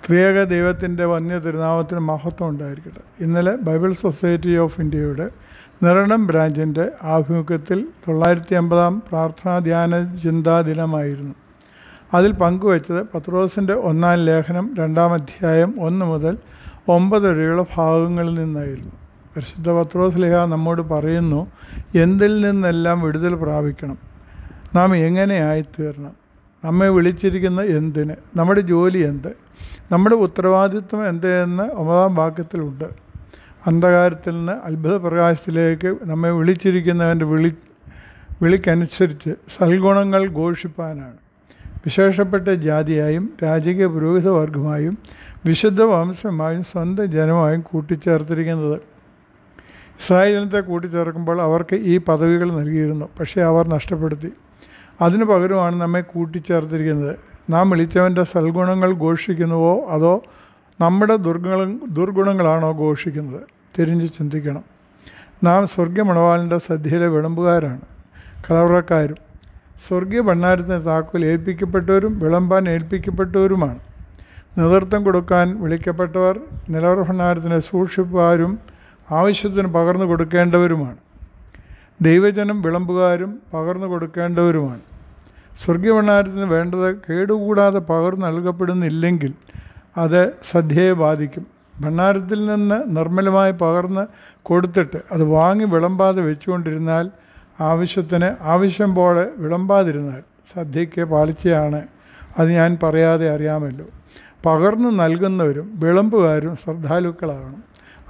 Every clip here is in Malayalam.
ത്രിയേക ദൈവത്തിൻ്റെ വന്യ തിരുനാമത്തിന് മഹത്വം ഉണ്ടായിരിക്കട്ടെ ഇന്നലെ ബൈബിൾ സൊസൈറ്റി ഓഫ് ഇന്ത്യയുടെ നിരണം ബ്രാഞ്ചിൻ്റെ ആഭിമുഖ്യത്തിൽ തൊള്ളായിരത്തി അമ്പതാം പ്രാർത്ഥനാ ധ്യാന ചിന്താ ദിനമായിരുന്നു അതിൽ പങ്കുവച്ചത് പത്രോസിൻ്റെ ഒന്നാം ലേഖനം രണ്ടാം അധ്യായം ഒന്ന് മുതൽ ഒമ്പത് വരെയുള്ള ഭാഗങ്ങളിൽ നിന്നായിരുന്നു പരിശുദ്ധ പത്രോസ് ലേഖ നമ്മോട് പറയുന്നു എന്തിൽ നിന്നെല്ലാം വിടുതൽ പ്രാപിക്കണം നാം എങ്ങനെയായിത്തീരണം നമ്മെ വിളിച്ചിരിക്കുന്ന എന്തിന് നമ്മുടെ ജോലി എന്ത് നമ്മുടെ ഉത്തരവാദിത്വം എന്ത് എന്ന് ഒമ്പതാം വാക്യത്തിലുണ്ട് അന്ധകാരത്തിൽ നിന്ന് അത്ഭുത പ്രകാശത്തിലേക്ക് നമ്മെ വിളിച്ചിരിക്കുന്നവൻ്റെ വിളി വിളിക്കനുസരിച്ച് സൽഗുണങ്ങൾ ഘോഷിപ്പാനാണ് വിശേഷപ്പെട്ട ജാതിയായും രാജകീയ പുരോഹിത വർഗമായും വിശുദ്ധ വംശമായും സ്വന്തം ജനമായും കൂട്ടിച്ചേർത്തിരിക്കുന്നത് ഇസ്രായേൽ ജനത്തെ കൂട്ടിച്ചേർക്കുമ്പോൾ അവർക്ക് ഈ പദവികൾ നൽകിയിരുന്നു പക്ഷേ അവർ നഷ്ടപ്പെടുത്തി അതിനു പകരമാണ് നമ്മെ കൂട്ടിച്ചേർത്തിരിക്കുന്നത് നാം വിളിച്ചവൻ്റെ സൽഗുണങ്ങൾ ഘോഷിക്കുന്നുവോ അതോ നമ്മുടെ ദുർഗുണ ദുർഗുണങ്ങളാണോ ഘോഷിക്കുന്നത് തിരിഞ്ഞ് ചിന്തിക്കണം നാം സ്വർഗീയ മണവാളിൻ്റെ സദ്യയിലെ വിളമ്പുകാരാണ് കളവറക്കാരും സ്വർഗീയ ഭണ്ണാരത്തിന് താക്കോൽ ഏൽപ്പിക്കപ്പെട്ടവരും വിളമ്പാൻ ഏൽപ്പിക്കപ്പെട്ടവരുമാണ് നേതൃത്വം കൊടുക്കാൻ വിളിക്കപ്പെട്ടവർ നിലവറ ഭണ്ണാരത്തിന് സൂക്ഷിപ്പുകാരും ആവശ്യത്തിന് പകർന്നു കൊടുക്കേണ്ടവരുമാണ് ദൈവജനം വിളമ്പുകാരും പകർന്നു കൊടുക്കേണ്ടവരുമാണ് സ്വർഗീയ ഭണ്ണാരത്തിന് വേണ്ടത് കേടുകൂടാതെ പകർന്നു നൽകപ്പെടുന്നില്ലെങ്കിൽ അത് സദ്യയെ ബാധിക്കും ഭണ്ണാരത്തിൽ നിന്ന് നിർമ്മലമായി പകർന്ന് കൊടുത്തിട്ട് അത് വാങ്ങി വിളമ്പാതെ വെച്ചുകൊണ്ടിരുന്നാൽ ആവശ്യത്തിന് ആവശ്യം പോലെ വിളമ്പാതിരുന്നാൽ സദ്യയ്ക്ക് പാളിച്ചയാണ് അത് ഞാൻ പറയാതെ അറിയാമല്ലോ പകർന്നു നൽകുന്നവരും വിളമ്പുകാരും ശ്രദ്ധാലുക്കളാകണം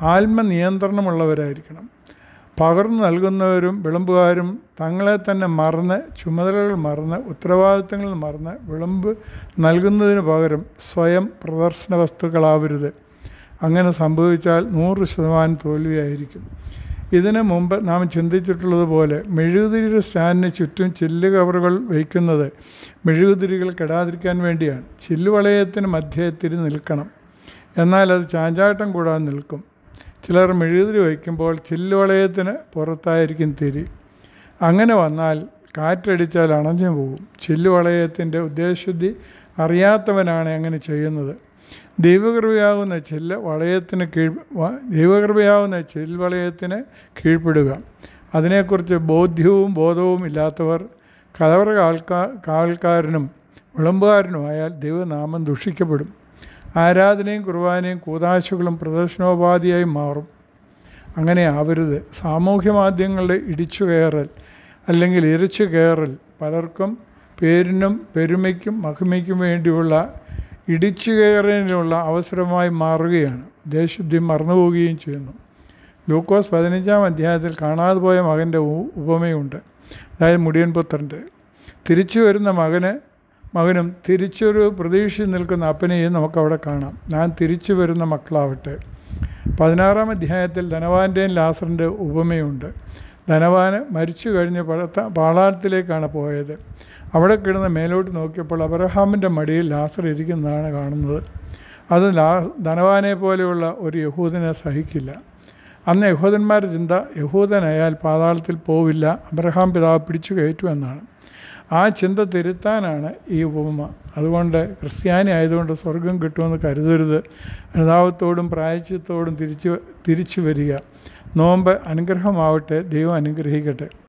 ആത്മനിയന്ത്രണമുള്ളവരായിരിക്കണം പകർന്നു നൽകുന്നവരും വിളമ്പുകാരും തങ്ങളെ തന്നെ മറന്ന് ചുമതലകൾ മറന്ന് ഉത്തരവാദിത്തങ്ങൾ മറന്ന് വിളമ്പ് നൽകുന്നതിന് പകരം സ്വയം പ്രദർശന വസ്തുക്കളാവരുത് അങ്ങനെ സംഭവിച്ചാൽ നൂറ് ശതമാനം തോൽവിയായിരിക്കും ഇതിനു മുമ്പ് നാം ചിന്തിച്ചിട്ടുള്ളതുപോലെ മെഴുകുതിരിയുടെ സ്റ്റാൻഡിന് ചുറ്റും ചില്ല് കവറുകൾ വയ്ക്കുന്നത് മെഴുകുതിരികൾ കെടാതിരിക്കാൻ വേണ്ടിയാണ് ചില്ലുവളയത്തിന് മധ്യേ തിരി നിൽക്കണം എന്നാൽ അത് ചാഞ്ചാട്ടം കൂടാതെ നിൽക്കും ചിലർ മെഴുകുതിരി വയ്ക്കുമ്പോൾ ചില്ലുവളയത്തിന് പുറത്തായിരിക്കും തിരി അങ്ങനെ വന്നാൽ കാറ്റടിച്ചാൽ അണഞ്ഞു പോകും ചില്ലുവളയത്തിൻ്റെ ഉദ്ദേശശുദ്ധി അറിയാത്തവനാണ് അങ്ങനെ ചെയ്യുന്നത് ദൈവകൃപയാകുന്ന ചില്ല് വളയത്തിന് കീഴ് ദൈവകൃപയാകുന്ന ചിൽവളയത്തിന് കീഴ്പ്പെടുക അതിനെക്കുറിച്ച് ബോധ്യവും ബോധവും ഇല്ലാത്തവർ കലവറ ആൾക്കാ കാൽക്കാരനും വിളമ്പുകാരനുമായാൽ ദൈവനാമം ദുഷിക്കപ്പെടും ആരാധനയും കുർബാനയും കൂതാശകളും പ്രദർശനോപാധിയായി മാറും അങ്ങനെ ആവരുത് സാമൂഹ്യ മാധ്യമങ്ങളുടെ ഇടിച്ചു കയറൽ അല്ലെങ്കിൽ ഇരച്ചു കയറൽ പലർക്കും പേരിനും പെരുമയ്ക്കും മഹിമയ്ക്കും വേണ്ടിയുള്ള ഇടിച്ചു കയറിനുള്ള അവസരമായി മാറുകയാണ് ദേശുദ്ധി മറന്നുപോവുകയും ചെയ്യുന്നു ലൂക്കോസ് പതിനഞ്ചാം അധ്യായത്തിൽ കാണാതെ പോയ മകൻ്റെ ഉപമയുണ്ട് അതായത് മുടിയൻ പുത്രൻ്റെ തിരിച്ചു വരുന്ന മകന് മകനും തിരിച്ചൊരു പ്രതീക്ഷ നിൽക്കുന്ന അപ്പനെയും നമുക്കവിടെ കാണാം ഞാൻ തിരിച്ചു വരുന്ന മക്കളാവട്ടെ പതിനാറാം അധ്യായത്തിൽ ധനവാൻ്റെയും ലാസറിൻ്റെ ഉപമയുണ്ട് ധനവാന് മരിച്ചു കഴിഞ്ഞ് പഴത്ത പാളാരത്തിലേക്കാണ് പോയത് അവിടെ കിടന്ന് മേലോട്ട് നോക്കിയപ്പോൾ അബ്രഹാമിൻ്റെ മടിയിൽ ലാസർ ഇരിക്കുന്നതാണ് കാണുന്നത് അത് ലാ ധനവാനെ പോലെയുള്ള ഒരു യഹൂദനെ സഹിക്കില്ല അന്ന് യഹൂദന്മാരുടെ ചിന്ത യഹൂദനായാൽ പാതാളത്തിൽ പോവില്ല അബ്രഹാം പിതാവ് പിടിച്ചു കയറ്റുമെന്നാണ് ആ ചിന്ത തിരുത്താനാണ് ഈ ഉപമ അതുകൊണ്ട് ക്രിസ്ത്യാനി ആയതുകൊണ്ട് സ്വർഗം കിട്ടുമെന്ന് കരുതരുത് അനുതാപത്തോടും പ്രായച്ചിത്തോടും തിരിച്ചു തിരിച്ചു വരിക നോമ്പ് അനുഗ്രഹമാവട്ടെ ദൈവം അനുഗ്രഹിക്കട്ടെ